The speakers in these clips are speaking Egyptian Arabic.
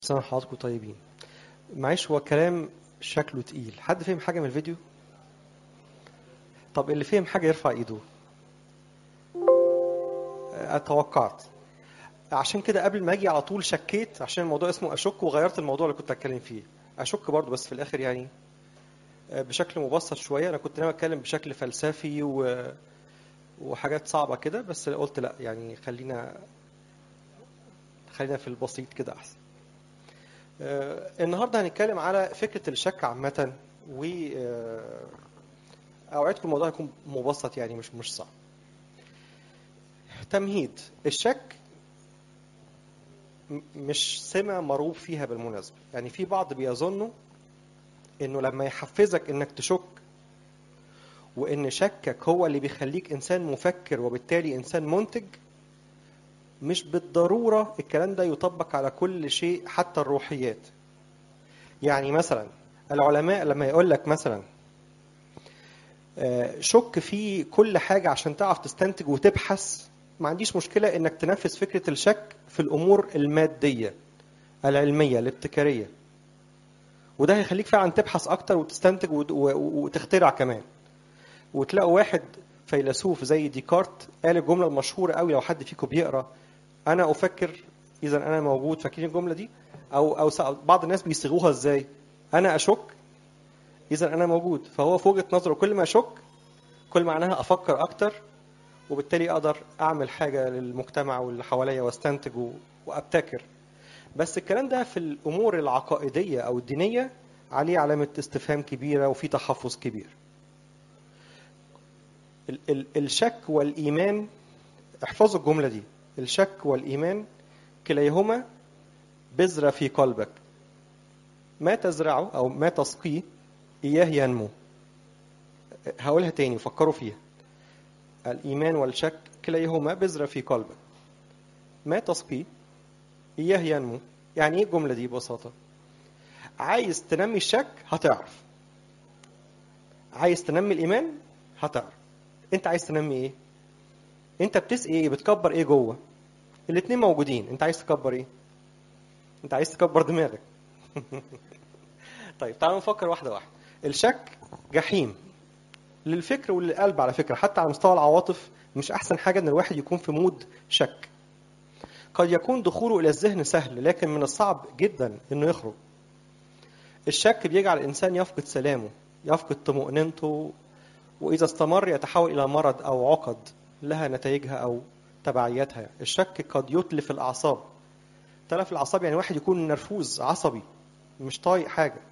سنة حضراتكم طيبين معلش هو كلام شكله تقيل حد فهم حاجة من الفيديو طب اللي فهم حاجة يرفع ايده أه، توقعت عشان كده قبل ما اجي على طول شكيت عشان الموضوع اسمه اشك وغيرت الموضوع اللي كنت اتكلم فيه اشك برضو بس في الاخر يعني أه، بشكل مبسط شوية انا كنت ناوي اتكلم بشكل فلسفي و... وحاجات صعبة كده بس قلت لا يعني خلينا خلينا في البسيط كده احسن آه، النهارده هنتكلم على فكره الشك عامه و آه، اوعدكم الموضوع هيكون مبسط يعني مش مش صعب تمهيد الشك م- مش سمة مرغوب فيها بالمناسبة يعني في بعض بيظنوا انه لما يحفزك انك تشك وان شكك هو اللي بيخليك انسان مفكر وبالتالي انسان منتج مش بالضرورة الكلام ده يطبق على كل شيء حتى الروحيات يعني مثلا العلماء لما يقول لك مثلا آه، شك في كل حاجة عشان تعرف تستنتج وتبحث ما عنديش مشكلة انك تنفذ فكرة الشك في الامور المادية العلمية الابتكارية وده هيخليك فعلا تبحث اكتر وتستنتج وت- و- و- وتخترع كمان وتلاقوا واحد فيلسوف زي ديكارت قال الجملة المشهورة قوي لو حد فيكم بيقرا انا افكر اذا انا موجود فاكرين الجملة دي او او سأ- بعض الناس بيصيغوها ازاي انا اشك اذا انا موجود فهو في وجهة نظره كل ما اشك كل معناها افكر اكتر وبالتالي اقدر اعمل حاجة للمجتمع واللي حواليا واستنتج و- وابتكر بس الكلام ده في الامور العقائدية او الدينية عليه علامة استفهام كبيرة وفي تحفظ كبير ال- ال- الشك والإيمان احفظوا الجملة دي الشك والإيمان كليهما بذرة في قلبك ما تزرعه أو ما تسقيه إياه ينمو هقولها تاني فكروا فيها الإيمان والشك كليهما بذرة في قلبك ما تسقيه إياه ينمو يعني إيه الجملة دي ببساطة عايز تنمي الشك هتعرف عايز تنمي الإيمان هتعرف أنت عايز تنمي إيه انت بتسقي ايه بتكبر ايه جوه الاتنين موجودين انت عايز تكبر ايه انت عايز تكبر دماغك طيب تعالوا نفكر واحده واحده الشك جحيم للفكر وللقلب على فكره حتى على مستوى العواطف مش احسن حاجه ان الواحد يكون في مود شك قد يكون دخوله الى الذهن سهل لكن من الصعب جدا انه يخرج الشك بيجعل الانسان يفقد سلامه يفقد طمأنينته وإذا استمر يتحول إلى مرض أو عقد لها نتائجها أو تبعياتها الشك قد يتلف الأعصاب تلف الأعصاب يعني واحد يكون نرفوز عصبي مش طايق حاجة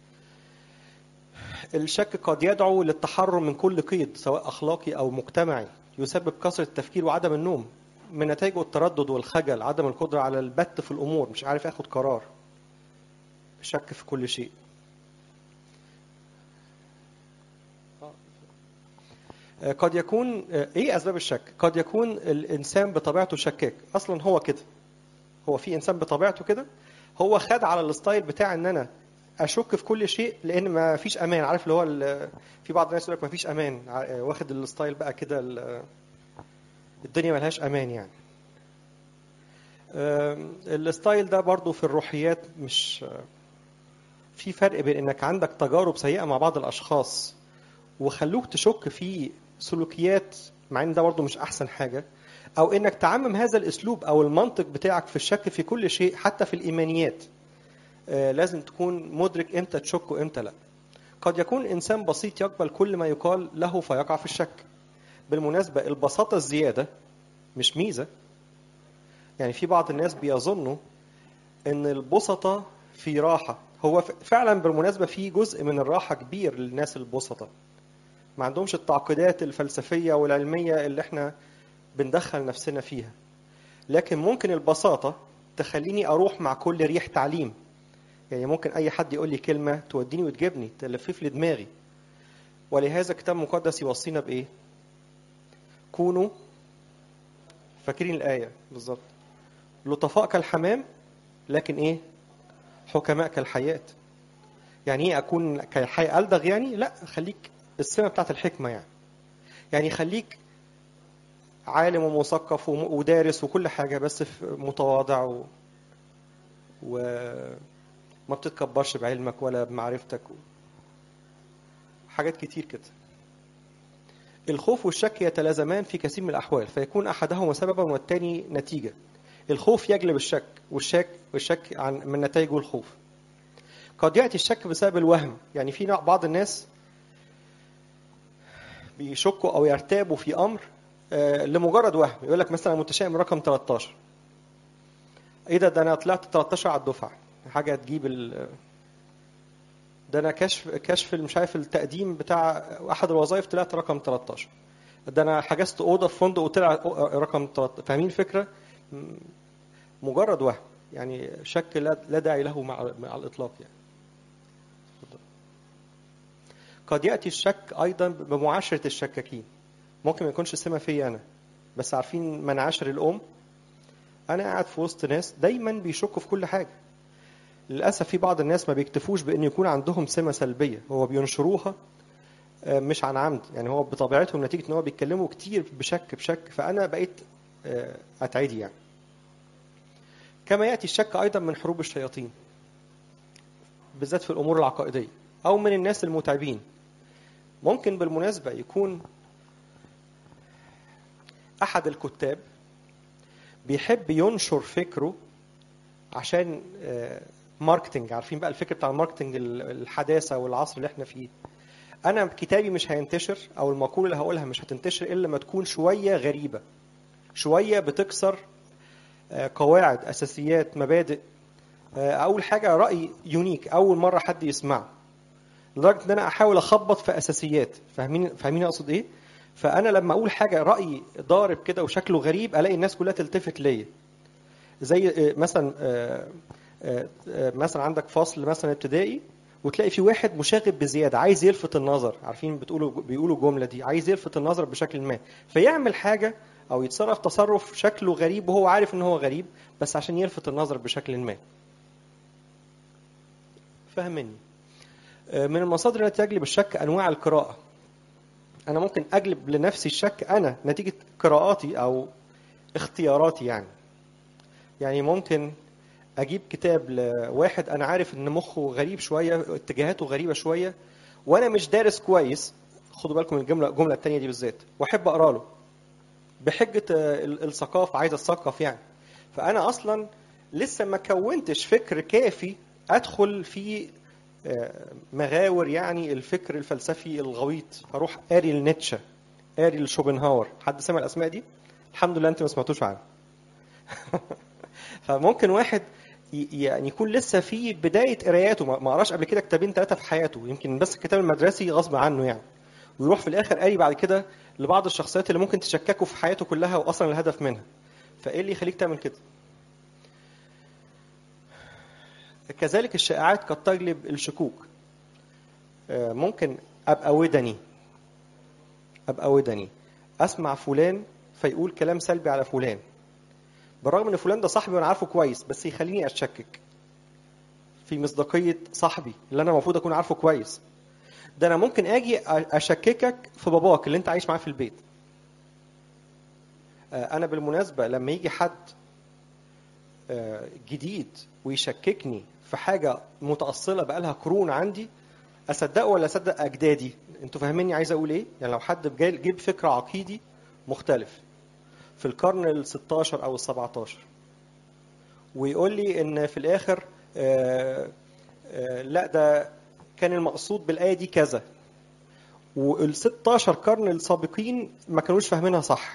الشك قد يدعو للتحرر من كل قيد سواء أخلاقي أو مجتمعي يسبب كثرة التفكير وعدم النوم من نتائجه التردد والخجل عدم القدرة على البت في الأمور مش عارف ياخد قرار الشك في كل شيء قد يكون ايه اسباب الشك قد يكون الانسان بطبيعته شكاك اصلا هو كده هو في انسان بطبيعته كده هو خد على الستايل بتاع ان انا اشك في كل شيء لان ما فيش امان عارف اللي هو ال- في بعض الناس يقول لك ما فيش امان ع- واخد الستايل بقى كده ال- الدنيا ملهاش امان يعني أم، الستايل ده برضو في الروحيات مش في فرق بين انك عندك تجارب سيئه مع بعض الاشخاص وخلوك تشك في سلوكيات مع ان ده برضه مش احسن حاجه او انك تعمم هذا الاسلوب او المنطق بتاعك في الشك في كل شيء حتى في الايمانيات آه، لازم تكون مدرك امتى تشك وامتى لا قد يكون انسان بسيط يقبل كل ما يقال له فيقع في الشك بالمناسبه البساطه الزياده مش ميزه يعني في بعض الناس بيظنوا ان البسطه في راحه هو ف- فعلا بالمناسبه في جزء من الراحه كبير للناس البسطه ما عندهمش التعقيدات الفلسفية والعلمية اللي احنا بندخل نفسنا فيها لكن ممكن البساطة تخليني أروح مع كل ريح تعليم يعني ممكن أي حد يقول لي كلمة توديني وتجيبني تلفف لي دماغي ولهذا الكتاب المقدس يوصينا بإيه؟ كونوا فاكرين الآية بالظبط لطفاء كالحمام لكن إيه؟ حكماء كالحياة يعني ايه اكون كالحي الدغ يعني لا خليك السمه بتاعت الحكمه يعني يعني خليك عالم ومثقف وم- ودارس وكل حاجه بس في متواضع و... وما بتتكبرش بعلمك ولا بمعرفتك حاجات كتير كده الخوف والشك يتلازمان في كثير من الأحوال فيكون أحدهما سببا والتاني نتيجة الخوف يجلب الشك والشك والشك عن من نتائجه الخوف قد يأتي الشك بسبب الوهم يعني في نوع- بعض الناس بيشكوا أو يرتابوا في أمر آه، لمجرد وهم يقول لك مثلا متشائم رقم 13 ايه ده ده انا طلعت 13 على الدفعه حاجه تجيب ال ده انا كشف كشف مش عارف التقديم بتاع احد الوظائف طلعت رقم 13 ده انا حجزت اوضه في فندق وطلع رقم 13 فاهمين الفكره م- مجرد وهم يعني شك لا لا داعي له مع مع الاطلاق يعني اتفضل. قد ياتي الشك ايضا بمعاشره الشكاكين ممكن ما يكونش سمه فيا انا بس عارفين منعاشر الام انا قاعد في وسط ناس دايما بيشكوا في كل حاجه للاسف في بعض الناس ما بيكتفوش بان يكون عندهم سمه سلبيه هو بينشروها آه، مش عن عمد يعني هو بطبيعتهم نتيجه ان هو بيتكلموا كتير بشك بشك فانا بقيت آه، اتعدي يعني كما ياتي الشك ايضا من حروب الشياطين بالذات في الامور العقائديه او من الناس المتعبين ممكن بالمناسبه يكون احد الكتاب بيحب ينشر فكره عشان آه، ماركتنج عارفين بقى الفكر بتاع الماركتنج ال- الحداثه والعصر اللي احنا فيه انا كتابي مش هينتشر او المقوله اللي هقولها مش هتنتشر الا لما تكون شويه غريبه شويه بتكسر آه، قواعد اساسيات مبادئ آه، اول حاجه راي يونيك اول مره حد يسمعه لدرجه ان انا احاول اخبط في اساسيات فاهمين فاهمين اقصد ايه فانا لما اقول حاجه راي ضارب كده وشكله غريب الاقي الناس كلها تلتفت ليا زي آه، مثلا آه، آه، آه، مثلا عندك فصل مثلا ابتدائي وتلاقي في واحد مشاغب بزياده عايز يلفت النظر عارفين بتقولوا بيقولوا الجمله دي عايز يلفت النظر بشكل ما فيعمل حاجه او يتصرف تصرف شكله غريب وهو عارف ان هو غريب بس عشان يلفت النظر بشكل ما فاهمني آه، من المصادر التي تجلب الشك انواع القراءه انا ممكن اجلب لنفسي الشك انا نتيجه قراءاتي او اختياراتي يعني يعني ممكن اجيب كتاب لواحد انا عارف ان مخه غريب شويه اتجاهاته غريبه شويه وانا مش دارس كويس خدوا بالكم من الجمله الجمله الثانيه دي بالذات واحب اقرا له بحجه آه، ال- الثقافه عايز اتثقف يعني فانا اصلا لسه ما كونتش فكر كافي ادخل في آه، مغاور يعني الفكر الفلسفي الغويط اروح قاري لنيتشه قاري لشوبنهاور حد سمع الاسماء دي الحمد لله انت ما سمعتوش عنها فممكن واحد ي- يعني يكون لسه في بدايه قراياته ما ما قراش قبل كده كتابين ثلاثه في حياته يمكن بس الكتاب المدرسي غصب عنه يعني ويروح في الاخر قاري بعد كده لبعض الشخصيات اللي ممكن تشككوا في حياته كلها واصلا الهدف منها فايه اللي يخليك تعمل كده كذلك الشائعات قد تجلب الشكوك آه، ممكن ابقى ودني ابقى ودني اسمع فلان فيقول كلام سلبي على فلان بالرغم ان فلان ده صاحبي وانا عارفه كويس بس يخليني اشكك في مصداقيه صاحبي اللي انا المفروض اكون عارفه كويس ده انا ممكن اجي اشككك في باباك اللي انت عايش معاه في البيت آه، انا بالمناسبه لما يجي حد آه، جديد ويشككني في حاجه متاصله بقالها قرون عندي اصدقه ولا اصدق اجدادي انتوا فاهميني عايز اقول ايه يعني لو حد جاي- جيب فكر عقيدي مختلف في القرن ال 16 او ال 17 ويقول لي ان في الاخر آه، آه، لا ده كان المقصود بالايه دي كذا وال 16 قرن السابقين ما كانوش فاهمينها صح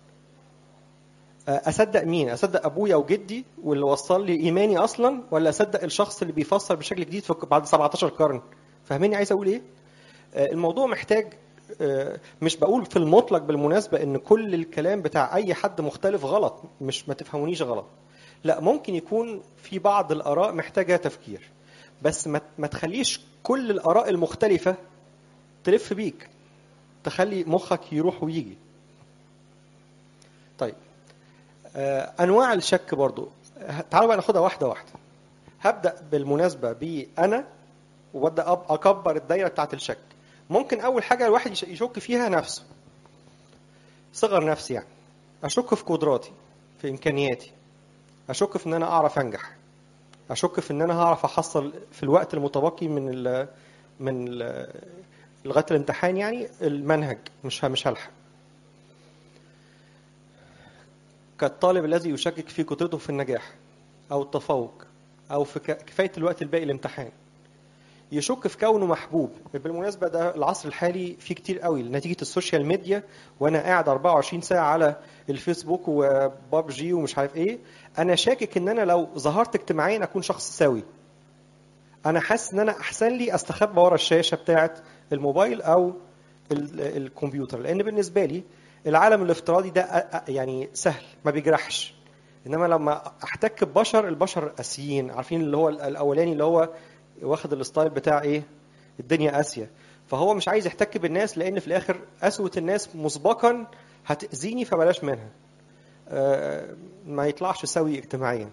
آه، اصدق مين اصدق ابويا وجدي واللي وصل لي ايماني اصلا ولا اصدق الشخص اللي بيفسر بشكل جديد في بعد 17 قرن فاهميني عايز اقول ايه آه، الموضوع محتاج آه، مش بقول في المطلق بالمناسبة ان كل الكلام بتاع اي حد مختلف غلط مش ما تفهمونيش غلط لا ممكن يكون في بعض الاراء محتاجة تفكير بس ما ما تخليش كل الاراء المختلفة تلف بيك تخلي مخك يروح ويجي طيب آه، انواع الشك برضو تعالوا بقى ناخدها واحدة واحدة هبدأ بالمناسبة بأنا وابدا أب- اكبر الدايره بتاعت الشك ممكن اول حاجه الواحد يش- يشك فيها نفسه صغر نفسي يعني اشك في قدراتي في امكانياتي اشك في ان انا اعرف انجح اشك في ان انا هعرف احصل في الوقت المتبقي من ال من ال لغايه الامتحان يعني المنهج مش ه- مش هلحق كالطالب الذي يشكك في قدرته في النجاح او التفوق او في ك- كفايه الوقت الباقي للامتحان يشك في كونه محبوب بالمناسبه ده العصر الحالي فيه كتير قوي نتيجه السوشيال ميديا وانا قاعد 24 ساعه على الفيسبوك وبابجي ومش عارف ايه انا شاكك ان انا لو ظهرت اجتماعيا اكون شخص سوي انا حاسس ان انا احسن لي استخبى ورا الشاشه بتاعه الموبايل او ال- الكمبيوتر لان بالنسبه لي العالم الافتراضي ده أ- أ- يعني سهل ما بيجرحش انما لما احتك ببشر البشر قاسيين عارفين اللي هو الاولاني اللي هو واخد الستايل بتاع ايه الدنيا قاسيه فهو مش عايز يحتك بالناس لان في الاخر قسوه الناس مسبقا هتاذيني فبلاش منها آه، ما يطلعش سوي اجتماعيا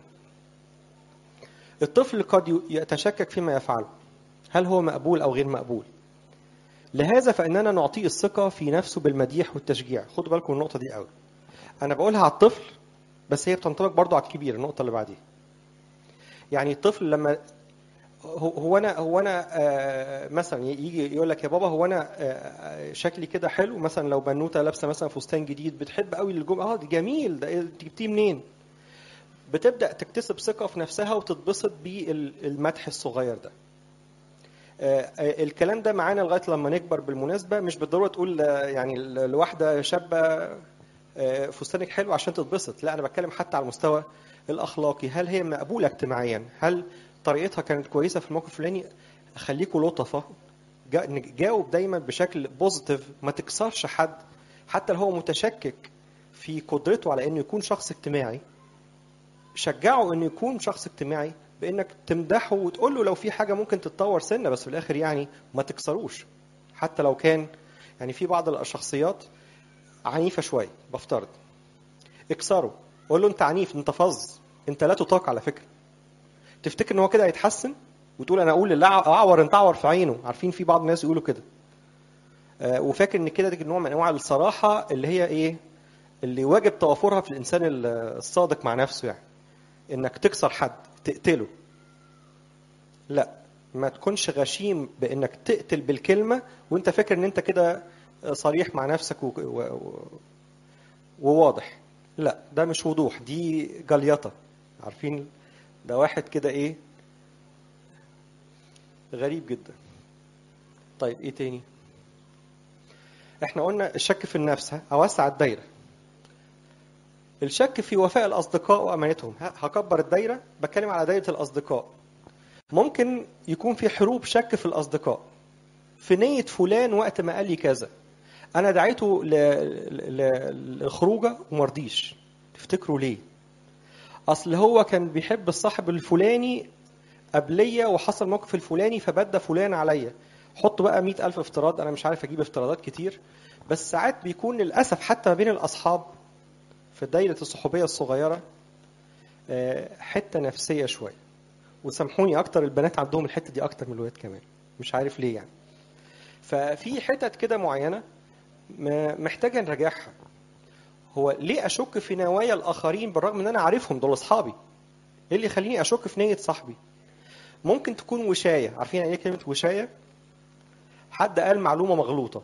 الطفل قد ي- يتشكك فيما يفعله هل هو مقبول او غير مقبول لهذا فاننا نعطيه الثقه في نفسه بالمديح والتشجيع خدوا بالكم من النقطه دي قوي انا بقولها على الطفل بس هي بتنطبق برضو على الكبير النقطه اللي بعديها يعني الطفل لما هو هو انا هو انا آه، مثلا يجي يقول لك يا بابا هو انا آه، شكلي كده حلو مثلا لو بنوته لابسه مثلا فستان جديد بتحب قوي الجمله اه دي جميل ده إيه، انت جبتيه منين؟ بتبدا تكتسب ثقه في نفسها وتتبسط بالمدح الصغير ده. آه، آه، الكلام ده معانا لغايه لما نكبر بالمناسبه مش بالضروره تقول آه، يعني ل- لواحده شابه آه، فستانك حلو عشان تتبسط لا انا بتكلم حتى على المستوى الاخلاقي هل هي مقبوله اجتماعيا هل طريقتها كانت كويسه في الموقف الفلاني خليكوا لطفه جا- جاوب دايما بشكل بوزيتيف ما تكسرش حد حتى لو هو متشكك في قدرته على انه يكون شخص اجتماعي شجعه انه يكون شخص اجتماعي بانك تمدحه وتقول له لو في حاجه ممكن تتطور سنه بس في الاخر يعني ما تكسروش حتى لو كان يعني في بعض الشخصيات عنيفه شويه بفترض اكسره قول له انت عنيف انت فظ انت لا تطاق على فكره تفتكر ان هو كده هيتحسن وتقول انا اقول لله اعور انت اعور في عينه عارفين في بعض الناس يقولوا كده آه، وفاكر ان كده دي نوع من انواع الصراحه اللي هي ايه اللي واجب توافرها في الانسان الصادق مع نفسه يعني انك تكسر حد تقتله لا ما تكونش غشيم بانك تقتل بالكلمه وانت فاكر ان انت كده صريح مع نفسك و... و... و... وواضح لا ده مش وضوح دي جليطه عارفين ده واحد كده ايه غريب جدا طيب ايه تاني احنا قلنا الشك في النفس ها؟ اوسع الدايره الشك في وفاء الاصدقاء وامانتهم ها، هكبر الدايره بتكلم على دايره الاصدقاء ممكن يكون في حروب شك في الاصدقاء في نيه فلان وقت ما قال لي كذا انا دعيته ل... ل... لخروجه وما رضيش تفتكروا ليه اصل هو كان بيحب الصاحب الفلاني قبلية وحصل موقف الفلاني فبدى فلان عليا حط بقى مئة ألف افتراض أنا مش عارف أجيب افتراضات كتير بس ساعات بيكون للأسف حتى ما بين الأصحاب في دايرة الصحوبية الصغيرة آه، حتة نفسية شوية وسامحوني أكتر البنات عندهم الحتة دي أكتر من الولاد كمان مش عارف ليه يعني ففي حتت كده معينة م- محتاجة نراجعها هو ليه أشك في نوايا الآخرين بالرغم إن أنا عارفهم دول أصحابي إيه اللي يخليني أشك في نية صاحبي ممكن تكون وشاية عارفين يعني ايه كلمة وشاية حد قال معلومة مغلوطة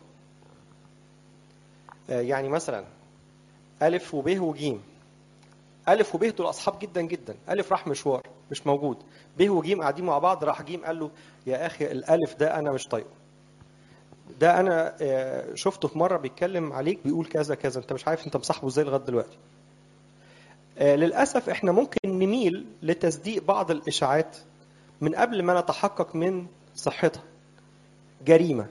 آه، يعني مثلا ألف وب وجيم ألف وب دول أصحاب جدا جدا ألف راح مشوار مش موجود ب وجيم قاعدين مع بعض راح جيم قال له يا أخي الألف ده أنا مش طايقه ده أنا آه، شفته في مرة بيتكلم عليك بيقول كذا كذا أنت مش عارف أنت مصاحبه إزاي لغاية دلوقتي آه، للأسف إحنا ممكن نميل لتصديق بعض الإشاعات من قبل ما نتحقق من صحتها جريمة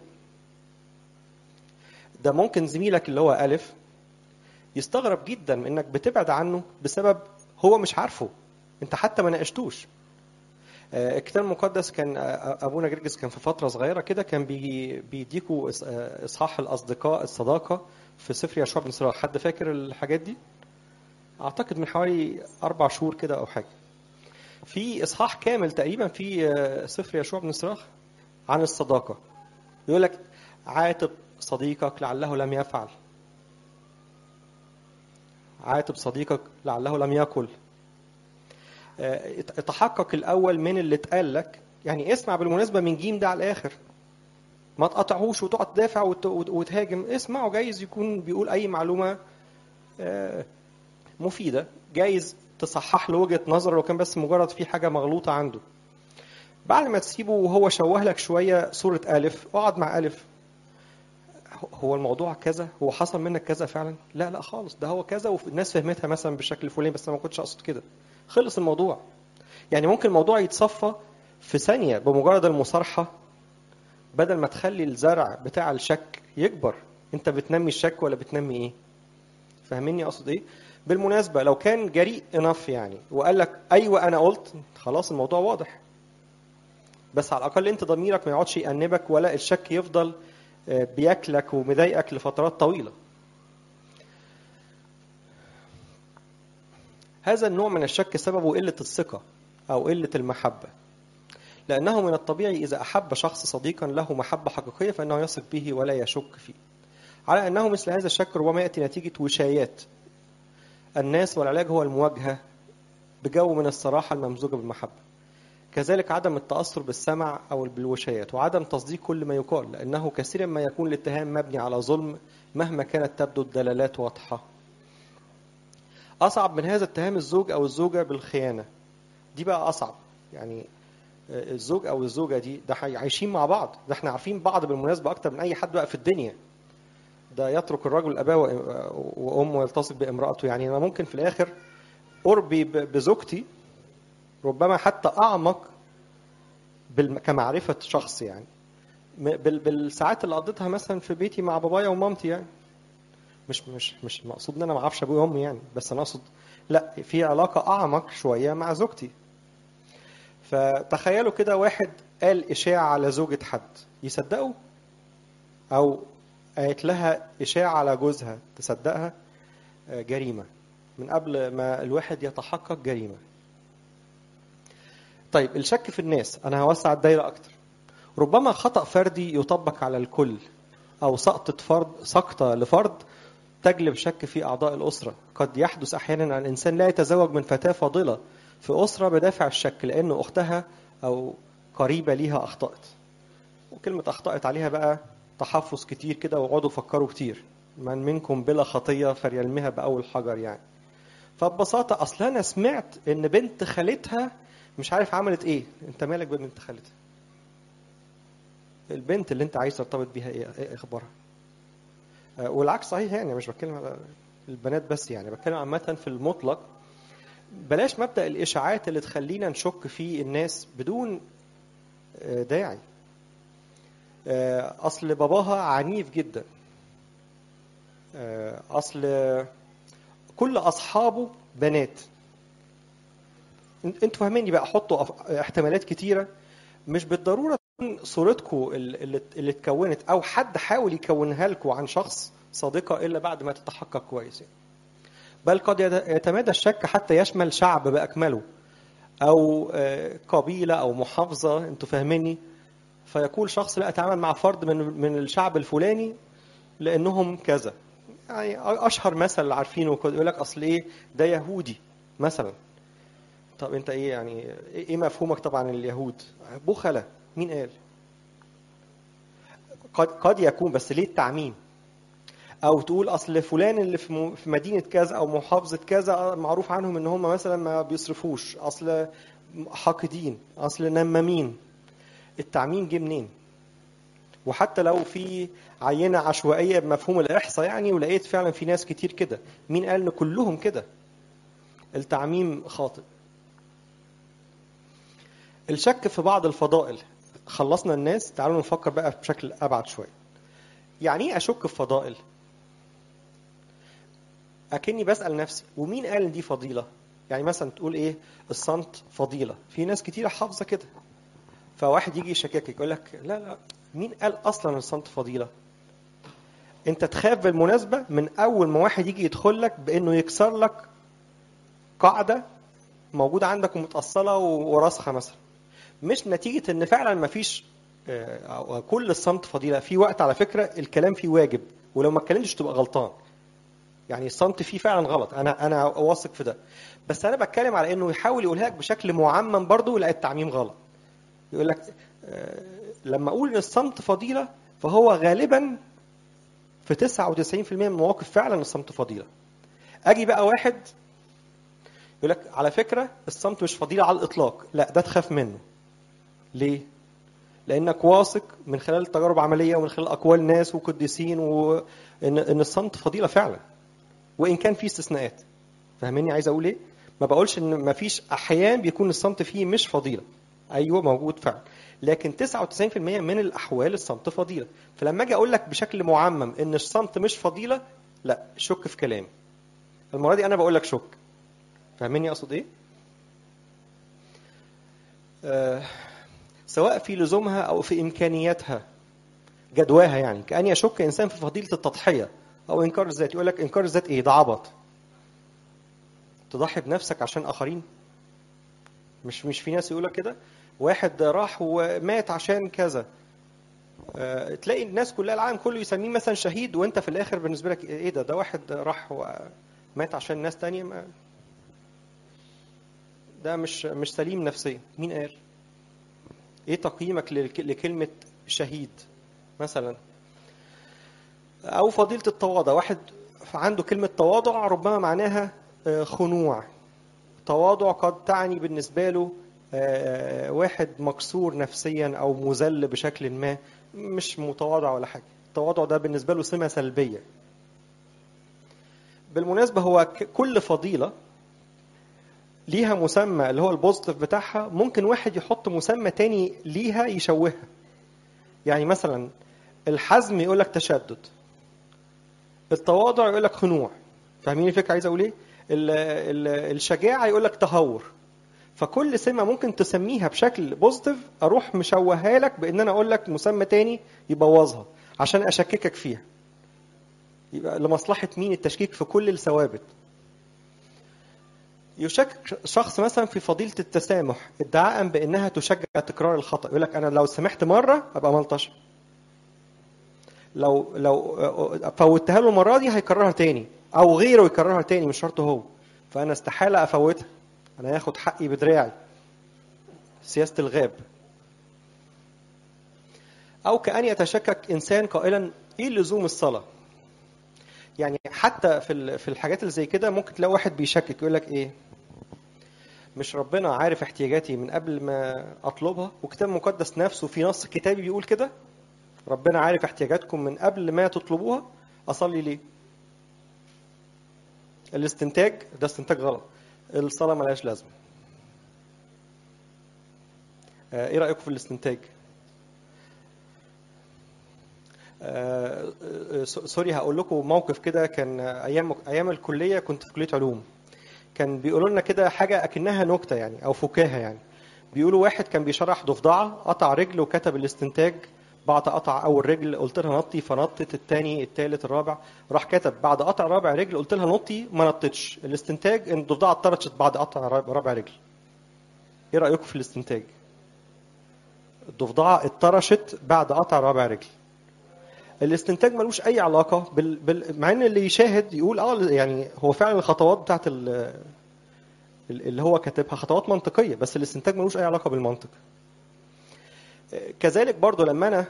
ده ممكن زميلك اللي هو ألف يستغرب جدا من انك بتبعد عنه بسبب هو مش عارفه انت حتى ما ناقشتوش آه، الكتاب المقدس كان آه، ابونا جرجس كان في فتره صغيره كده كان بي- بيديكوا إص- آه، اصحاح الاصدقاء الصداقه في سفر يشوع بن سراخ حد فاكر الحاجات دي اعتقد من حوالي اربع شهور كده او حاجه في اصحاح كامل تقريبا في آه، سفر يشوع بن سراخ عن الصداقه يقول لك عاتب صديقك لعله لم يفعل عاتب صديقك لعله لم يقل آه، اتحقق الاول من اللي اتقال لك يعني اسمع بالمناسبه من جيم ده على الاخر ما تقطعهوش وتقعد تدافع وت- وت- وتهاجم اسمعه جايز يكون بيقول اي معلومه آه، مفيده جايز تصحح له وجهه نظر لو كان بس مجرد في حاجه مغلوطه عنده بعد ما تسيبه وهو شوه لك شويه صوره الف اقعد مع الف هو الموضوع كذا هو حصل منك كذا فعلا لا لا خالص ده هو كذا والناس فهمتها مثلا بالشكل الفلاني بس انا ما كنتش اقصد كده خلص الموضوع يعني ممكن الموضوع يتصفى في ثانيه بمجرد المصارحه بدل ما تخلي الزرع بتاع الشك يكبر انت بتنمي الشك ولا بتنمي ايه فاهميني اقصد ايه بالمناسبه لو كان جريء انف يعني وقال لك ايوه انا قلت خلاص الموضوع واضح بس على الاقل انت ضميرك ما يقعدش يأنبك ولا الشك يفضل آه، بياكلك ومضايقك لفترات طويله هذا النوع من الشك سببه قله الثقه او قله المحبه لأنه من الطبيعي إذا أحب شخص صديقا له محبة حقيقية فإنه يثق به ولا يشك فيه على أنه مثل هذا الشك ربما يأتي نتيجة وشايات الناس والعلاج هو المواجهة بجو من الصراحة الممزوجة بالمحبة كذلك عدم التأثر بالسمع أو بالوشايات وعدم تصديق كل ما يقال لأنه كثيرا ما يكون الاتهام مبني على ظلم مهما كانت تبدو الدلالات واضحة أصعب من هذا اتهام الزوج أو الزوجة بالخيانة دي بقى أصعب يعني الزوج او الزوجه دي ده حي- عايشين مع بعض ده احنا عارفين بعض بالمناسبه اكتر من اي حد بقى في الدنيا ده يترك الرجل اباه وأ- وامه ويلتصق بامراته يعني انا ممكن في الاخر قربي ب- بزوجتي ربما حتى اعمق بالم- كمعرفه شخص يعني م- بال- بالساعات اللي قضيتها مثلا في بيتي مع بابايا ومامتي يعني مش مش مش مقصود ان انا ما اعرفش ابويا وامي يعني بس انا اقصد لا في علاقه اعمق شويه مع زوجتي فتخيلوا كده واحد قال إشاعة على زوجة حد يصدقوا أو قالت لها إشاعة على جوزها تصدقها آه، جريمة من قبل ما الواحد يتحقق جريمة طيب الشك في الناس أنا هوسع الدايرة أكتر ربما خطأ فردي يطبق على الكل أو سقطة فرد سقطة لفرد تجلب شك في أعضاء الأسرة قد يحدث أحيانا أن الإنسان لا يتزوج من فتاة فاضلة في أسرة بدافع الشك لأن أختها أو قريبة ليها أخطأت وكلمة أخطأت عليها بقى تحفظ كتير كده وقعدوا فكروا كتير من منكم بلا خطية فليلمها بأول حجر يعني فببساطة أصل أنا سمعت إن بنت خالتها مش عارف عملت إيه أنت مالك ببنت خالتها البنت اللي أنت عايز ترتبط بيها إيه إيه أخبارها آه، والعكس صحيح يعني مش بتكلم على البنات بس يعني بتكلم عامة في المطلق بلاش مبدأ الإشاعات اللي تخلينا نشك في الناس بدون آه، داعي آه، أصل باباها عنيف جدا آه، أصل كل أصحابه بنات انتوا فاهميني بقى حطوا أف- احتمالات كتيرة مش بالضرورة تكون صورتكم اللي, اللي اتكونت أو حد حاول يكونها لكم عن شخص صادقة إلا بعد ما تتحقق كويس يعني. بل قد يت- يتمادى الشك حتى يشمل شعب بأكمله أو آه، قبيلة أو محافظة أنتوا فاهميني فيقول شخص لا أتعامل مع فرد من من الشعب الفلاني لأنهم كذا يعني أشهر مثل عارفينه كده يقول لك أصل إيه ده يهودي مثلا طب أنت إيه يعني إيه مفهومك طبعا اليهود بخلة مين قال قد قد يكون بس ليه التعميم او تقول اصل فلان اللي في م- في مدينه كذا او محافظه كذا معروف عنهم ان هم مثلا ما بيصرفوش اصل حاقدين اصل نمامين التعميم جه منين وحتى لو في عينه عشوائيه بمفهوم الاحصاء يعني ولقيت فعلا في ناس كتير كده مين قال ان كلهم كده التعميم خاطئ الشك في بعض الفضائل خلصنا الناس تعالوا نفكر بقى بشكل ابعد شويه يعني ايه اشك في فضائل اكني بسال نفسي ومين قال ان دي فضيله يعني مثلا تقول ايه الصمت فضيله في ناس كتيره حافظه كده فواحد يجي يشككك يقول لك لا لا مين قال اصلا الصمت فضيله انت تخاف بالمناسبه من اول ما واحد يجي يدخل لك بانه يكسر لك قاعده موجوده عندك ومتاصله وراسخه مثلا مش نتيجه ان فعلا ما فيش كل الصمت فضيله في وقت على فكره الكلام فيه واجب ولو ما اتكلمتش تبقى غلطان يعني الصمت فيه فعلا غلط انا انا واثق في ده بس انا بتكلم على انه يحاول يقولها لك بشكل معمم برضه لا التعميم غلط يقول لك آه، لما اقول ان الصمت فضيله فهو غالبا في 99% من المواقف فعلا الصمت فضيله اجي بقى واحد يقول لك على فكره الصمت مش فضيله على الاطلاق لا ده تخاف منه ليه لانك واثق من خلال تجارب عمليه ومن خلال اقوال ناس وقديسين وان ان الصمت فضيله فعلا وان كان في استثناءات فاهميني عايز اقول ايه ما بقولش ان ما فيش احيان بيكون الصمت فيه مش فضيله ايوه موجود فعلا لكن 99% من الاحوال الصمت فضيله فلما اجي اقول لك بشكل معمم ان الصمت مش فضيله لا شك في كلامي المره دي انا بقول لك شك فاهميني اقصد ايه آه سواء في لزومها او في امكانياتها جدواها يعني كان يشك انسان في فضيله التضحيه او انكار الذات يقول لك انكار الذات ايه ده عبط تضحي بنفسك عشان اخرين مش مش في ناس يقول لك كده واحد راح ومات عشان كذا آه، تلاقي الناس كلها العالم كله يسميه مثلا شهيد وانت في الاخر بالنسبه لك ايه ده ده واحد راح ومات عشان ناس تانية ما ده مش مش سليم نفسيا مين قال ايه تقييمك لك- لكلمه شهيد مثلا او فضيله التواضع واحد عنده كلمه تواضع ربما معناها آه، خنوع تواضع قد تعني بالنسبه له آه، واحد مكسور نفسيا او مذل بشكل ما مش متواضع ولا حاجه التواضع ده بالنسبه له سمه سلبيه بالمناسبه هو ك- كل فضيله ليها مسمى اللي هو البوزيتيف بتاعها ممكن واحد يحط مسمى تاني ليها يشوهها يعني مثلا الحزم يقول لك تشدد التواضع يقول لك خنوع فاهمين الفكره عايز اقول ايه ال- ال- الشجاعه يقول لك تهور فكل سمه ممكن تسميها بشكل بوزيتيف اروح مشوهها لك بان انا اقول لك مسمى تاني يبوظها عشان اشككك فيها يبقى لمصلحه مين التشكيك في كل الثوابت يشكك شخص مثلا في فضيله التسامح ادعاء بانها تشجع تكرار الخطا يقول لك انا لو سمحت مره ابقى ملطشه لو لو فوتها له المره دي هيكررها تاني او غيره يكررها تاني مش شرط هو فانا استحاله افوتها انا هاخد حقي بدراعي سياسه الغاب او كان يتشكك انسان قائلا ايه لزوم الصلاه يعني حتى في ال- في الحاجات اللي زي كده ممكن تلاقي واحد بيشكك يقول لك ايه مش ربنا عارف احتياجاتي من قبل ما اطلبها وكتاب مقدس نفسه في نص كتابي بيقول كده ربنا عارف احتياجاتكم من قبل ما تطلبوها اصلي ليه الاستنتاج ده استنتاج غلط الصلاه ملهاش لازمه آه، ايه رايكم في الاستنتاج آه، آه، س- سوري هقول لكم موقف كده كان ايام ايام الكليه كنت في كليه علوم كان بيقولوا لنا كده حاجه اكنها نكته يعني او فكاهه يعني بيقولوا واحد كان بيشرح ضفدعه قطع رجل وكتب الاستنتاج بعد قطع اول رجل قلت لها نطي فنطت الثاني الثالث الرابع راح كتب بعد قطع رابع رجل قلت لها نطي ما نطتش الاستنتاج ان الضفدعه اتطرشت بعد قطع رابع رابع رجل ايه رايكم في الاستنتاج الضفدعه اتطرشت بعد قطع رابع رجل الاستنتاج ملوش اي علاقه بال... بال... مع ان اللي يشاهد يقول اه يعني هو فعلا الخطوات بتاعت ال... اللي هو كاتبها خطوات منطقيه بس الاستنتاج ملوش اي علاقه بالمنطق كذلك برضو لما انا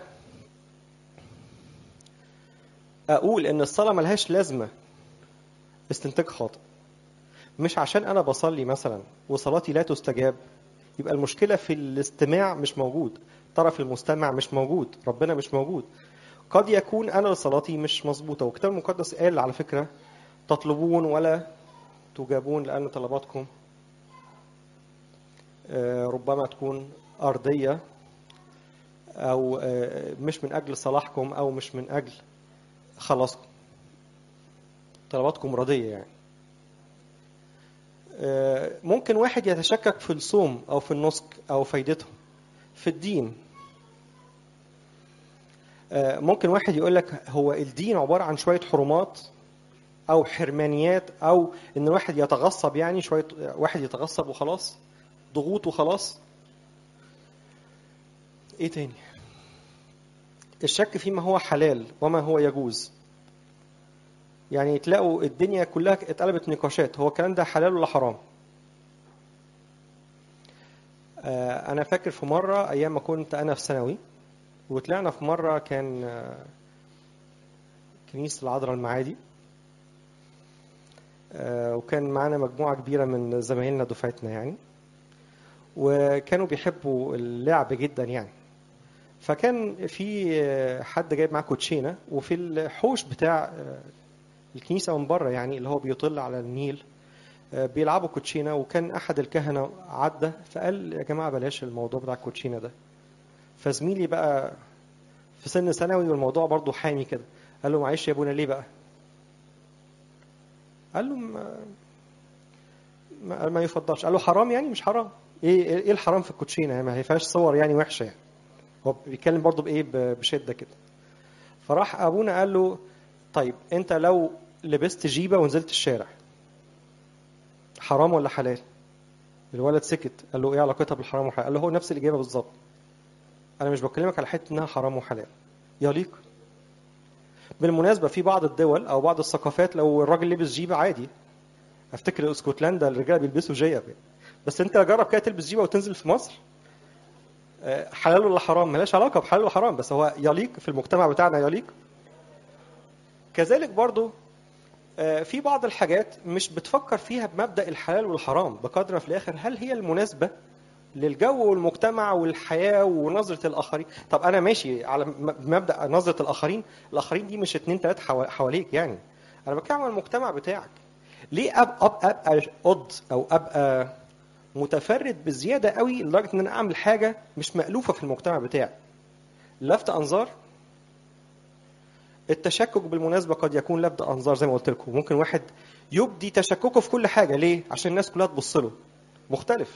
اقول ان الصلاه ملهاش لازمه استنتاج خاطئ مش عشان انا بصلي مثلا وصلاتي لا تستجاب يبقى المشكله في الاستماع مش موجود طرف المستمع مش موجود ربنا مش موجود قد يكون انا صلاتي مش مظبوطه والكتاب المقدس قال على فكره تطلبون ولا تجابون لان طلباتكم آه، ربما تكون ارضيه او آه، مش من اجل صلاحكم او مش من اجل خلاصكم طلباتكم راضيه يعني آه، ممكن واحد يتشكك في الصوم او في النسك او فايدته في الدين آه، ممكن واحد يقول لك هو الدين عباره عن شويه حرمات او حرمانيات او ان الواحد يتغصب يعني شويه واحد يتغصب وخلاص ضغوط وخلاص ايه تاني الشك فيما هو حلال وما هو يجوز يعني تلاقوا الدنيا كلها اتقلبت نقاشات هو الكلام ده حلال ولا حرام آه، انا فاكر في مره ايام ما كنت انا في ثانوي وطلعنا في مره كان آه، كنيسه العذراء المعادي آه، وكان معانا مجموعه كبيره من زمايلنا دفعتنا يعني وكانوا بيحبوا اللعب جدا يعني فكان في آه، حد جايب معاه كوتشينه وفي الحوش بتاع آه، الكنيسه من بره يعني اللي هو بيطل على النيل آه، بيلعبوا كوتشينه وكان احد الكهنه عدى فقال يا جماعه بلاش الموضوع بتاع الكوتشينه ده فزميلي بقى في سن ثانوي والموضوع برضه حامي كده قال له معلش يا ابونا ليه بقى قال له ما, ما, ما يفضلش قال له حرام يعني مش حرام ايه ايه الحرام في الكوتشينه ما هي فيهاش صور يعني وحشه يعني هو بيتكلم برضه بايه ب- بشده كده فراح ابونا قال له طيب انت لو لبست جيبه ونزلت الشارع حرام ولا حلال الولد سكت قال له ايه علاقتها بالحرام والحلال قال له هو نفس الاجابه بالظبط انا مش بكلمك على حته انها حرام وحلال يليق بالمناسبه في بعض الدول او بعض الثقافات لو الراجل لبس جيبه عادي افتكر اسكتلندا الرجاله بيلبسوا جيب بس انت جرب كده تلبس جيبه وتنزل في مصر آه، حلال ولا حرام ملهاش علاقه بحلال وحرام بس هو يليق في المجتمع بتاعنا يليق كذلك برضو آه، في بعض الحاجات مش بتفكر فيها بمبدا الحلال والحرام بقدر ما في الاخر هل هي المناسبه للجو والمجتمع والحياه ونظره الاخرين طب انا ماشي على م- مبدا نظره الاخرين الاخرين دي مش اتنين تلاته حوا- حواليك يعني انا بتكلم عن المجتمع بتاعك ليه ابقى ابقى, أبقى قد او ابقى متفرد بزياده قوي لدرجه ان انا اعمل حاجه مش مالوفه في المجتمع بتاعي لفت انظار التشكك بالمناسبه قد يكون لفت انظار زي ما قلت لكم ممكن واحد يبدي تشككه في كل حاجه ليه عشان الناس كلها تبص له مختلف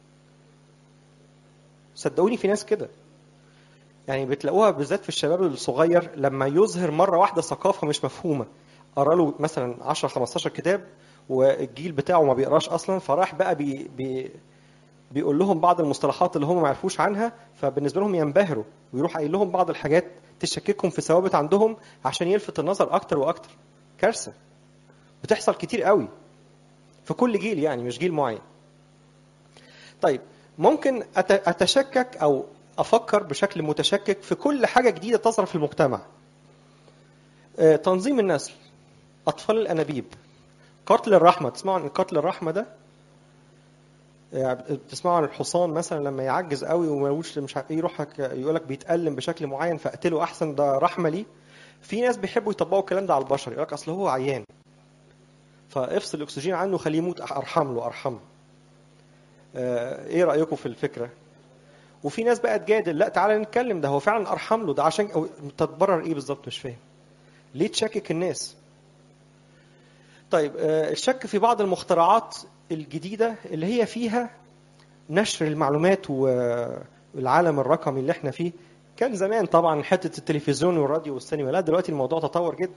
صدقوني في ناس كده يعني بتلاقوها بالذات في الشباب الصغير لما يظهر مره واحده ثقافه مش مفهومه قرا له مثلا 10 15 كتاب والجيل بتاعه ما بيقراش اصلا فراح بقى بي بي بيقول لهم بعض المصطلحات اللي هم ما يعرفوش عنها فبالنسبه لهم ينبهروا ويروح قايل لهم بعض الحاجات تشككهم في ثوابت عندهم عشان يلفت النظر اكتر واكتر كارثه بتحصل كتير قوي في كل جيل يعني مش جيل معين طيب ممكن أت- اتشكك او افكر بشكل متشكك في كل حاجه جديده تظهر في المجتمع آه، تنظيم النسل اطفال الانابيب قتل الرحمه تسمعوا عن قتل الرحمه ده يعني بتسمعوا عن الحصان مثلا لما يعجز قوي وملوش مش عارف ايه يروح يقول لك بيتألم بشكل معين فاقتله احسن ده رحمه ليه في ناس بيحبوا يطبقوا الكلام ده على البشر يقول لك اصل هو عيان فافصل الاكسجين عنه خليه يموت ارحم له ارحم آه، ايه رايكم في الفكره وفي ناس بقى تجادل لا تعالى نتكلم ده هو فعلا ارحم له ده عشان أو تتبرر ايه بالظبط مش فاهم ليه تشكك الناس طيب آه، الشك في بعض المخترعات الجديدة اللي هي فيها نشر المعلومات والعالم الرقمي اللي احنا فيه كان زمان طبعا حتة التلفزيون والراديو والسينما لا دلوقتي الموضوع تطور جدا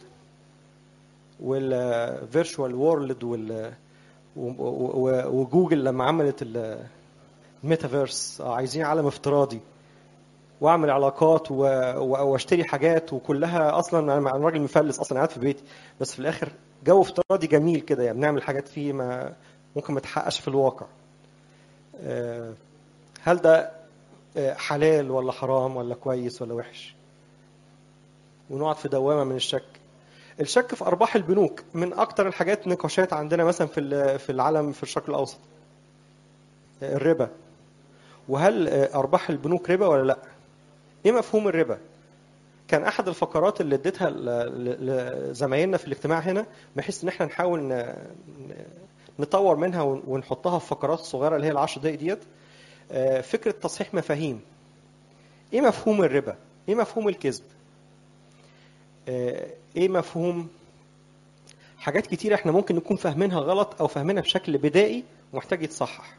والفيرتشوال وورلد وال و- و- وجوجل لما عملت الميتافيرس عايزين عالم افتراضي واعمل علاقات و... و... واشتري حاجات وكلها اصلا انا أنا راجل مفلس اصلا قاعد في بيتي بس في الاخر جو افتراضي جميل كده يعني بنعمل حاجات فيه ما ممكن ما تحققش في الواقع آه، هل ده آه، حلال ولا حرام ولا كويس ولا وحش ونقعد في دوامه من الشك الشك في ارباح البنوك من اكتر الحاجات نقاشات عندنا مثلا في ال- في العالم في الشرق الاوسط آه، الربا وهل آه، ارباح البنوك ربا ولا لا ايه مفهوم الربا كان احد الفقرات اللي اديتها ل- ل- لزمايلنا في الاجتماع هنا بحيث ان احنا نحاول ن- ن- نطور منها ون- ونحطها في فقرات صغيره اللي هي العشر دقايق ديت آه، فكره تصحيح مفاهيم ايه مفهوم الربا ايه مفهوم الكذب آه، ايه مفهوم حاجات كتير احنا ممكن نكون فاهمينها غلط او فاهمينها بشكل بدائي ومحتاج يتصحح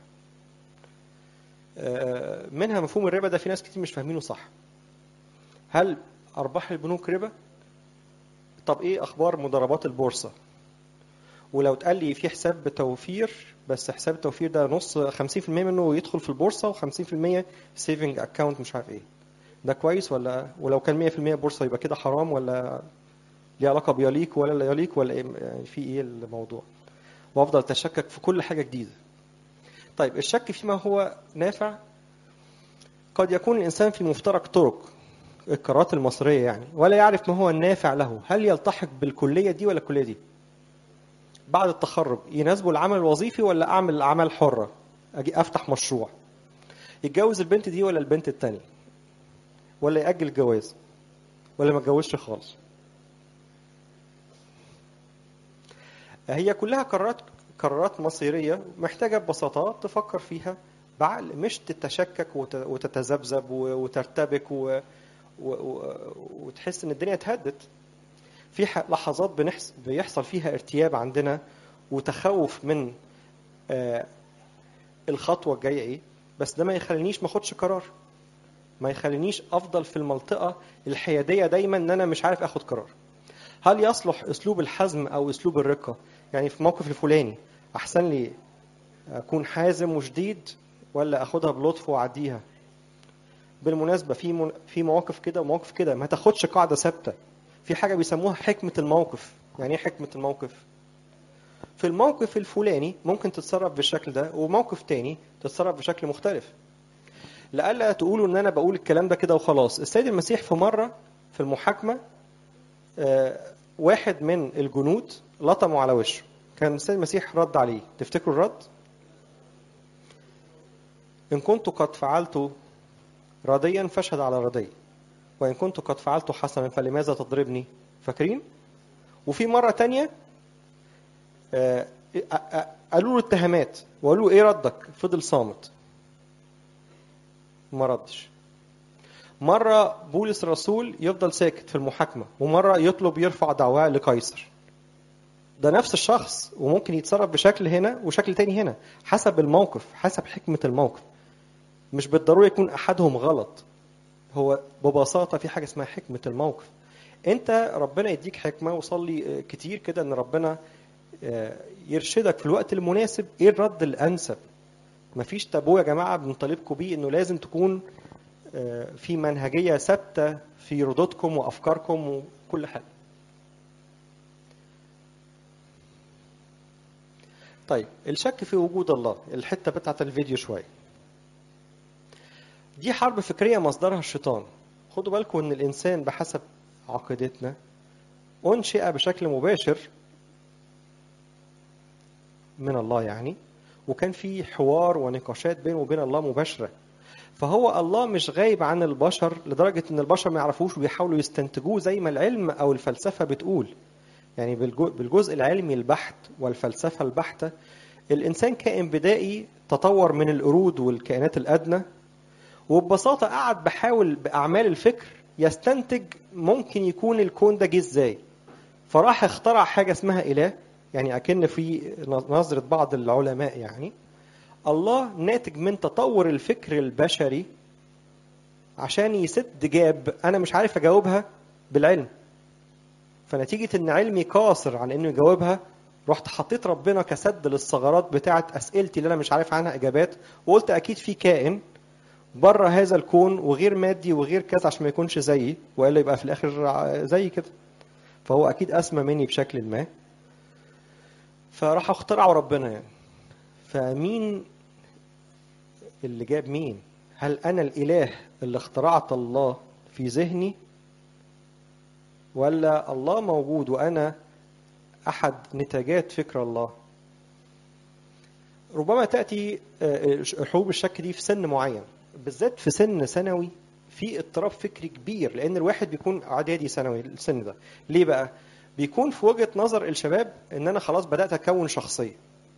آه، منها مفهوم الربا ده في ناس كتير مش فاهمينه صح هل ارباح البنوك ربا طب ايه اخبار مضاربات البورصه ولو اتقال لي في حساب بتوفير بس حساب التوفير ده نص 50% منه يدخل في البورصه و50% سيفنج اكاونت مش عارف ايه ده كويس ولا ولو كان 100% بورصه يبقى كده حرام ولا ليه علاقه بيليق ولا لا يليق ولا إيه يعني في ايه الموضوع وافضل اتشكك في كل حاجه جديده طيب الشك فيما هو نافع قد يكون الانسان في مفترق طرق القرارات المصريه يعني ولا يعرف ما هو النافع له هل يلتحق بالكليه دي ولا الكليه دي بعد التخرج يناسبه العمل الوظيفي ولا اعمل اعمال حره اجي افتح مشروع يتجوز البنت دي ولا البنت التانية ولا يأجل الجواز ولا ما يتجوزش خالص هي كلها قرارات قرارات مصيرية محتاجة ببساطة تفكر فيها بعقل مش تتشكك وت- وتتذبذب و- وترتبك و... و... و... وتحس ان الدنيا اتهدت في ح- لحظات بنحس... بيحصل فيها ارتياب عندنا وتخوف من آه، الخطوة الجاية ايه بس ده ما يخلينيش ما اخدش قرار ما يخلينيش افضل في المنطقة الحيادية دايما ان انا مش عارف اخد قرار هل يصلح اسلوب الحزم او اسلوب الرقة يعني في الموقف الفلاني احسن لي اكون حازم وشديد ولا اخدها بلطف واعديها بالمناسبة في من... في مواقف كده ومواقف كده ما تاخدش قاعدة ثابتة في حاجة بيسموها حكمة الموقف يعني ايه حكمة الموقف في الموقف الفلاني ممكن تتصرف بالشكل ده وموقف تاني تتصرف بشكل مختلف لألا تقولوا ان انا بقول الكلام ده كده وخلاص السيد المسيح في مرة في المحاكمة آه، واحد من الجنود لطموا على وشه كان السيد المسيح رد عليه تفتكروا الرد إن كنت قد فعلت رديا فاشهد على ردي وإن كنت قد فعلت حسنا فلماذا تضربني فاكرين وفي مرة تانية آه، آه، آه، قالوا له اتهامات وقالوا له ايه ردك فضل صامت ما ردش مرة بولس الرسول يفضل ساكت في المحاكمة ومرة يطلب يرفع دعواه لقيصر ده نفس الشخص وممكن يتصرف بشكل هنا وشكل تاني هنا حسب الموقف حسب حكمة الموقف مش بالضرورة يكون أحدهم غلط هو ببساطة في حاجة اسمها حكمة الموقف انت ربنا يديك حكمة وصلي كتير كده ان ربنا يرشدك في الوقت المناسب ايه الرد الانسب مفيش تابو يا جماعة بنطالبكم بيه انه لازم تكون في منهجية ثابتة في ردودكم وافكاركم وكل حاجة طيب الشك في وجود الله الحتة بتاعت الفيديو شوية دي حرب فكرية مصدرها الشيطان خدوا بالكم ان الانسان بحسب عقيدتنا انشئ بشكل مباشر من الله يعني وكان في حوار ونقاشات بينه وبين الله مباشرة فهو الله مش غايب عن البشر لدرجة ان البشر ما يعرفوش وبيحاولوا يستنتجوه زي ما العلم او الفلسفة بتقول يعني بالجزء العلمي البحت والفلسفة البحتة الإنسان كائن بدائي تطور من القرود والكائنات الأدنى وببساطة قعد بحاول بأعمال الفكر يستنتج ممكن يكون الكون ده جه ازاي فراح اخترع حاجة اسمها إله يعني أكن في نظرة بعض العلماء يعني الله ناتج من تطور الفكر البشري عشان يسد جاب أنا مش عارف أجاوبها بالعلم فنتيجة إن علمي قاصر عن إنه يجاوبها رحت حطيت ربنا كسد للثغرات بتاعة أسئلتي اللي أنا مش عارف عنها إجابات وقلت أكيد في كائن بره هذا الكون وغير مادي وغير كذا عشان ما يكونش زيي والا يبقى في الاخر زي كده فهو اكيد اسمى مني بشكل ما فراح اخترعوا ربنا يعني فمين اللي جاب مين هل انا الاله اللي اخترعت الله في ذهني ولا الله موجود وانا احد نتاجات فكر الله ربما تاتي حروب الشك دي في سن معين بالذات في سن ثانوي في اضطراب فكري كبير لان الواحد بيكون اعدادي ثانوي السن ده ليه بقى بيكون في وجهه نظر الشباب ان انا خلاص بدات اكون شخصيه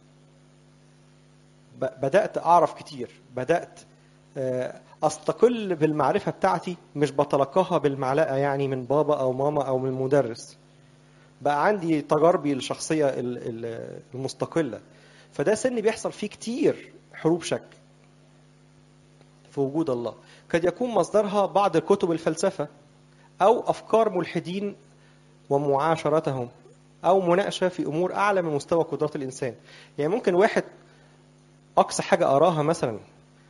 بدات اعرف كتير بدات استقل بالمعرفه بتاعتي مش بتلقاها بالمعلقه يعني من بابا او ماما او من المدرس بقى عندي تجاربي الشخصيه المستقله فده سن بيحصل فيه كتير حروب شك في وجود الله قد يكون مصدرها بعض كتب الفلسفة أو أفكار ملحدين ومعاشرتهم أو مناقشة في أمور أعلى من مستوى قدرات الإنسان يعني ممكن واحد أقصى حاجة أراها مثلا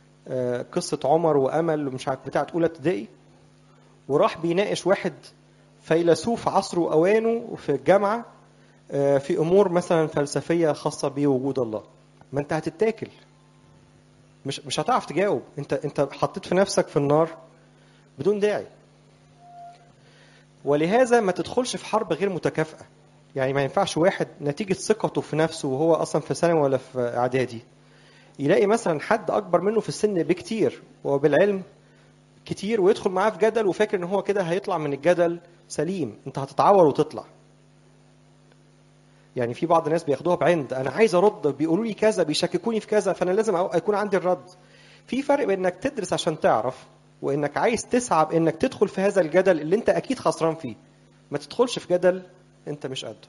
قصة عمر وأمل ومش عارف بتاعت أولى ابتدائي وراح بيناقش واحد فيلسوف عصره واوانه في الجامعه آه، في امور مثلا فلسفيه خاصه بوجود الله ما انت هتتاكل مش مش هتعرف تجاوب انت انت حطيت في نفسك في النار بدون داعي ولهذا ما تدخلش في حرب غير متكافئه يعني ما ينفعش واحد نتيجه ثقته في نفسه وهو اصلا في ثانوي ولا في اعدادي يلاقي مثلا حد اكبر منه في السن بكتير وبالعلم كتير ويدخل معاه في جدل وفاكر ان هو كده هيطلع من الجدل سليم انت هتتعور وتطلع يعني في بعض الناس بياخدوها بعند انا عايز ارد بيقولوا لي كذا بيشككوني في كذا فانا لازم أو- يكون عندي الرد في فرق بين انك تدرس عشان تعرف وانك عايز تسعى بانك تدخل في هذا الجدل اللي انت اكيد خسران فيه ما تدخلش في جدل انت مش قده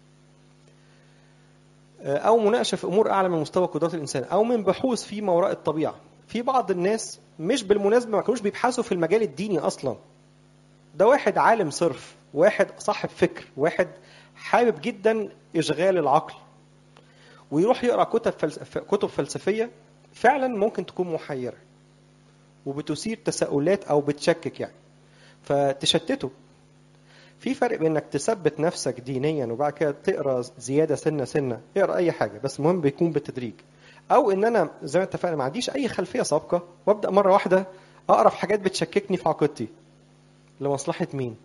او مناقشه في امور اعلى من مستوى قدرات الانسان او من بحوث في ما وراء الطبيعه في بعض الناس مش بالمناسبه ما كانوش بيبحثوا في المجال الديني اصلا ده واحد عالم صرف واحد صاحب فكر واحد حابب جدا اشغال العقل ويروح يقرا كتب فلس... كتب فلسفيه فعلا ممكن تكون محيره وبتثير تساؤلات او بتشكك يعني فتشتته في فرق بين انك تثبت نفسك دينيا وبعد كده تقرا زياده سنه سنه اقرا اي حاجه بس المهم بيكون بالتدريج او ان انا زي ما اتفقنا ما عنديش اي خلفيه سابقه وابدا مره واحده اقرا في حاجات بتشككني في عقيدتي لمصلحه مين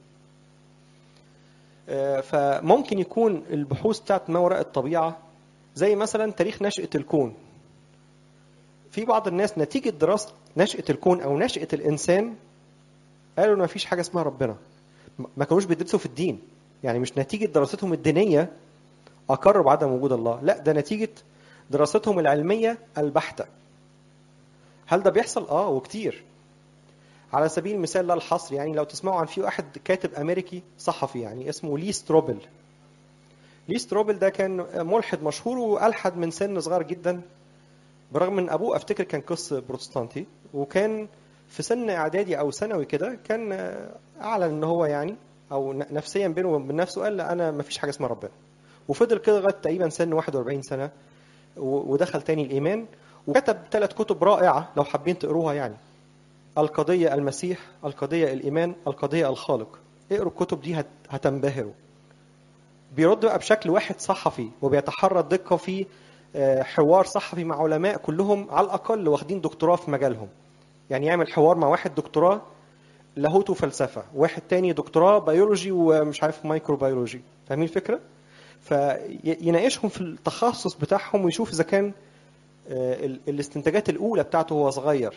آه، فممكن يكون البحوث بتاعت ما وراء الطبيعه زي مثلا تاريخ نشاه الكون في بعض الناس نتيجه دراسه نشاه الكون او نشاه الانسان قالوا ان ما فيش حاجه اسمها ربنا ما كانوش بيدرسوا في الدين يعني مش نتيجة دراستهم الدينية أقروا بعدم وجود الله لا ده نتيجة دراستهم العلمية البحتة هل ده بيحصل؟ آه وكتير على سبيل المثال لا الحصر يعني لو تسمعوا عن في واحد كاتب أمريكي صحفي يعني اسمه لي ستروبل لي ستروبل ده كان ملحد مشهور وألحد من سن صغير جدا برغم ان ابوه افتكر كان قس بروتستانتي وكان في سن اعدادي او ثانوي كده كان اعلن ان هو يعني او ن- نفسيا بينه وبين نفسه قال لا انا ما فيش حاجه اسمها ربنا وفضل كده لغايه تقريبا سن 41 سنه و- ودخل تاني الايمان وكتب ثلاث كتب رائعه لو حابين تقروها يعني القضيه المسيح القضيه الايمان القضيه الخالق اقروا الكتب دي هت- هتنبهروا بيرد بقى بشكل واحد صحفي وبيتحرى الدقه في آه، حوار صحفي مع علماء كلهم على الاقل واخدين دكتوراه في مجالهم يعني يعمل حوار مع واحد دكتوراه لاهوت وفلسفه واحد تاني دكتوراه بيولوجي ومش عارف مايكرو بيولوجي فاهمين الفكره فيناقشهم في التخصص بتاعهم ويشوف اذا كان آه، ال- الاستنتاجات الاولى بتاعته وهو صغير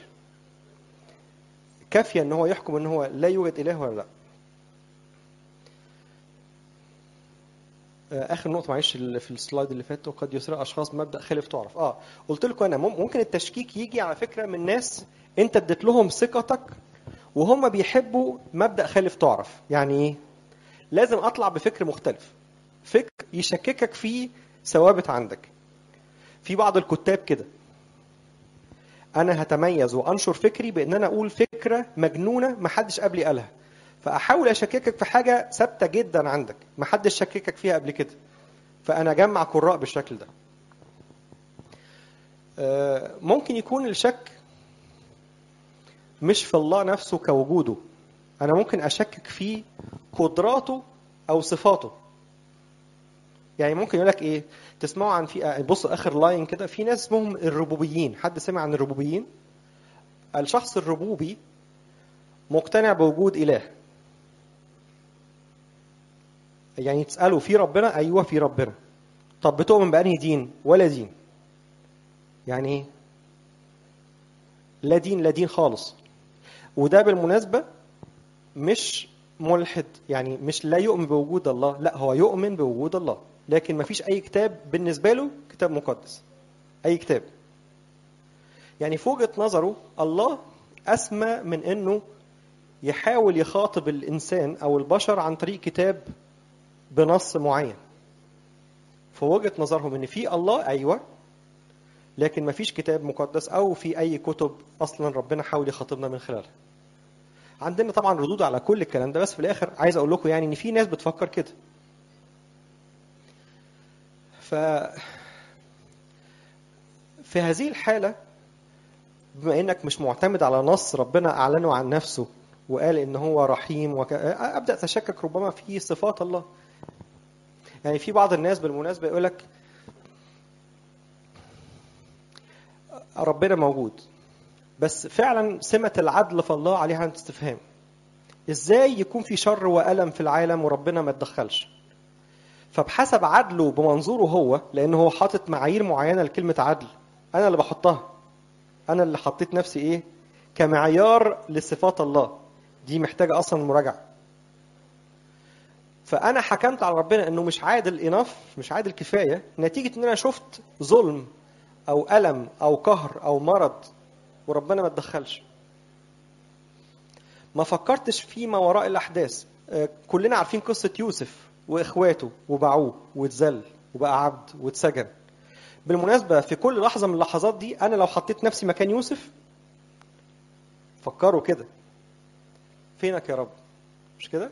كافيه ان هو يحكم ان هو لا يوجد اله ولا لا آه، اخر نقطه معلش ال- في السلايد اللي فات وقد يسرق اشخاص مبدا خالف تعرف اه قلت لكم انا مم- ممكن التشكيك يجي على فكره من ناس انت اديت لهم ثقتك وهم بيحبوا مبدا خالف تعرف يعني ايه لازم اطلع بفكر مختلف فكر يشككك في ثوابت عندك في بعض الكتاب كده انا هتميز وانشر فكري بان انا اقول فكره مجنونه محدش قبلي قالها فاحاول اشككك في حاجه ثابته جدا عندك محدش شككك فيها قبل كده فانا اجمع قراء بالشكل ده آه، ممكن يكون الشك مش في الله نفسه كوجوده انا ممكن اشكك في قدراته او صفاته يعني ممكن يقول لك ايه تسمعوا عن في آه، بص اخر لاين كده في ناس اسمهم الربوبيين حد سمع عن الربوبيين الشخص الربوبي مقتنع بوجود اله يعني تساله في ربنا ايوه في ربنا طب بتؤمن بانهي دين ولا دين يعني ايه لا دين لا دين خالص وده بالمناسبه مش ملحد يعني مش لا يؤمن بوجود الله لا هو يؤمن بوجود الله لكن ما فيش اي كتاب بالنسبه له كتاب مقدس اي كتاب يعني في وجهه نظره الله اسمى من انه يحاول يخاطب الانسان او البشر عن طريق كتاب بنص معين في وجهه نظرهم ان في الله ايوه لكن ما فيش كتاب مقدس او في اي كتب اصلا ربنا حاول يخاطبنا من خلالها عندنا طبعا ردود على كل الكلام ده بس في الاخر عايز اقول لكم يعني ان في ناس بتفكر كده ف في هذه الحاله بما انك مش معتمد على نص ربنا اعلنه عن نفسه وقال ان هو رحيم وك... ابدا اتشكك ربما في صفات الله يعني في بعض الناس بالمناسبه يقول لك ربنا موجود بس فعلا سمة العدل في الله عليها علامة استفهام ازاي يكون في شر وألم في العالم وربنا ما تدخلش فبحسب عدله بمنظوره هو لأنه هو حاطط معايير معينة لكلمة عدل أنا اللي بحطها أنا اللي حطيت نفسي إيه كمعيار لصفات الله دي محتاجة أصلا مراجعة فأنا حكمت على ربنا إنه مش عادل إناف مش عادل كفاية نتيجة إن أنا شفت ظلم أو ألم أو قهر أو مرض وربنا ما تدخلش ما فكرتش في ما وراء الأحداث كلنا عارفين قصة يوسف وإخواته وباعوه واتذل وبقى عبد واتسجن بالمناسبة في كل لحظة من اللحظات دي أنا لو حطيت نفسي مكان يوسف فكروا كده فينك يا رب مش كده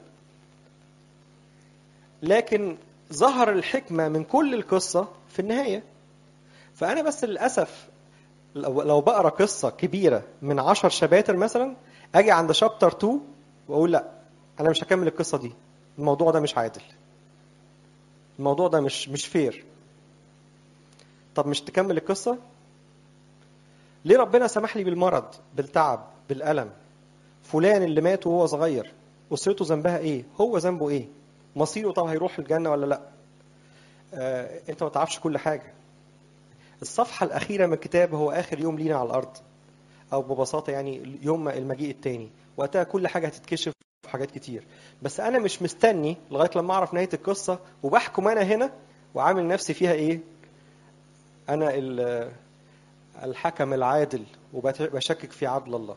لكن ظهر الحكمة من كل القصة في النهاية فأنا بس للأسف لو بقرا قصة كبيرة من عشر شباتر مثلا أجي عند شابتر 2 وأقول لا أنا مش هكمل القصة دي الموضوع ده مش عادل الموضوع ده مش مش فير طب مش تكمل القصة ليه ربنا سمح لي بالمرض بالتعب بالألم فلان اللي مات وهو صغير أسرته ذنبها إيه هو ذنبه إيه مصيره طب هيروح الجنة ولا لا آه، أنت ما تعرفش كل حاجة الصفحة الأخيرة من الكتاب هو آخر يوم لينا على الأرض أو ببساطة يعني يوم المجيء التاني وقتها كل حاجة هتتكشف في حاجات كتير بس أنا مش مستني لغاية لما أعرف نهاية القصة وبحكم أنا هنا وعامل نفسي فيها إيه أنا الحكم العادل وبشكك في عدل الله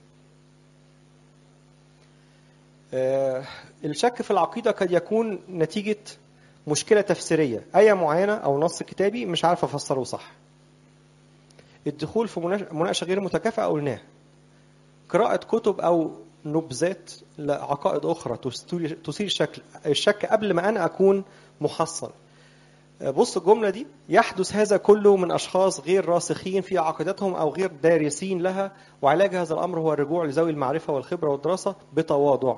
الشك في العقيدة قد يكون نتيجة مشكلة تفسيرية آية معينة أو نص كتابي مش عارف أفسره صح الدخول في مناقشة غير متكافئة قلناها قراءة كتب أو نبذات لعقائد أخرى تثير الشك الشك قبل ما أنا أكون محصن بص الجملة دي يحدث هذا كله من أشخاص غير راسخين في عقيدتهم أو غير دارسين لها وعلاج هذا الأمر هو الرجوع لذوي المعرفة والخبرة والدراسة بتواضع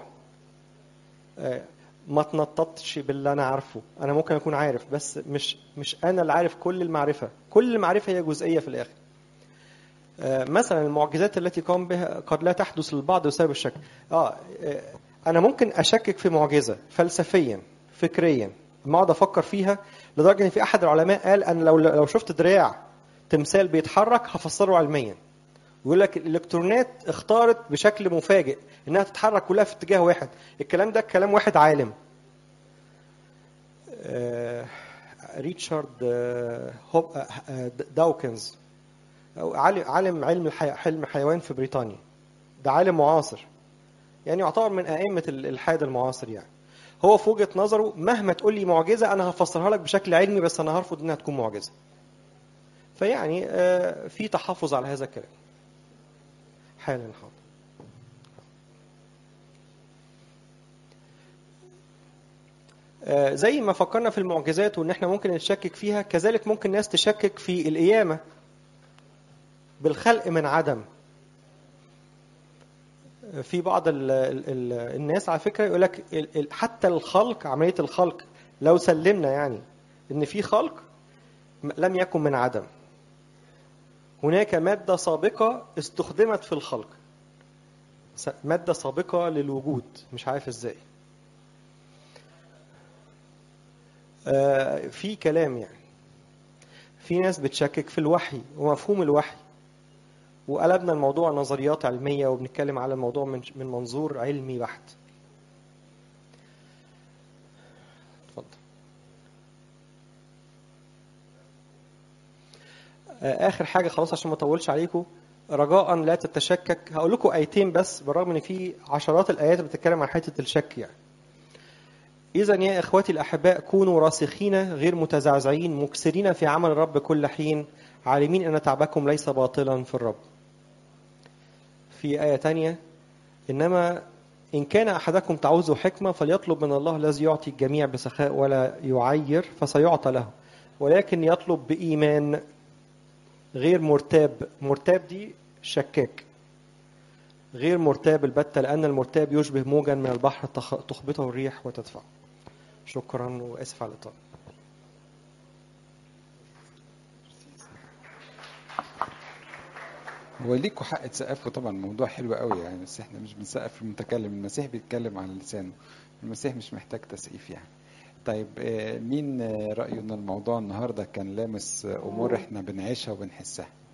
ما تنططش باللي انا عارفه انا ممكن اكون عارف بس مش مش انا اللي عارف كل المعرفه كل المعرفه هي جزئيه في الاخر مثلا المعجزات التي قام بها قد لا تحدث للبعض بسبب الشك اه انا ممكن اشكك في معجزه فلسفيا فكريا ما اقعد افكر فيها لدرجه ان في احد العلماء قال انا لو لو شفت دراع تمثال بيتحرك هفسره علميا ويقول لك الالكترونات اختارت بشكل مفاجئ انها تتحرك كلها في اتجاه واحد الكلام ده كلام واحد عالم آه ريتشارد آه آه داوكنز أو عالم علم حلم حيوان في بريطانيا ده عالم معاصر يعني يعتبر من أئمة الإلحاد المعاصر يعني هو في وجهة نظره مهما تقول لي معجزة أنا هفسرها لك بشكل علمي بس أنا هرفض إنها تكون معجزة فيعني في تحفظ على هذا الكلام حالا حاضر زي ما فكرنا في المعجزات وان احنا ممكن نشكك فيها كذلك ممكن ناس تشكك في القيامه بالخلق من عدم في بعض ال ال الناس على فكره يقول لك حتى الخلق عمليه الخلق لو سلمنا يعني ان في خلق لم يكن من عدم هناك ماده سابقه استخدمت في الخلق ماده سابقه للوجود مش عارف ازاي آه في كلام يعني في ناس بتشكك في الوحي ومفهوم الوحي وقلبنا الموضوع نظريات علمية وبنتكلم على الموضوع من من منظور علمي بحت. اتفضل. آخر حاجة خلاص عشان ما أطولش عليكم رجاء لا تتشكك هقول لكم آيتين بس بالرغم إن في عشرات الآيات بتتكلم عن حتة الشك يعني. إذا يا إخوتي الأحباء كونوا راسخين غير متزعزعين مكسرين في عمل الرب كل حين عالمين أن تعبكم ليس باطلا في الرب في آية تانية إنما إن كان أحدكم تعوز حكمة فليطلب من الله الذي يعطي الجميع بسخاء ولا يعير فسيعطى له ولكن يطلب بإيمان غير مرتاب مرتاب دي شكاك غير مرتاب البتة لأن المرتاب يشبه موجا من البحر تخ- تخبطه الريح وتدفعه شكرا وآسف على الإطالة هو ليكوا حق تسقفوا طبعا الموضوع حلو قوي يعني بس احنا مش بنسقف المتكلم المسيح بيتكلم على لسانه المسيح مش محتاج تسقيف يعني طيب آه، مين آه، رأيه ان الموضوع النهارده كان لامس آه، امور احنا بنعيشها وبنحسها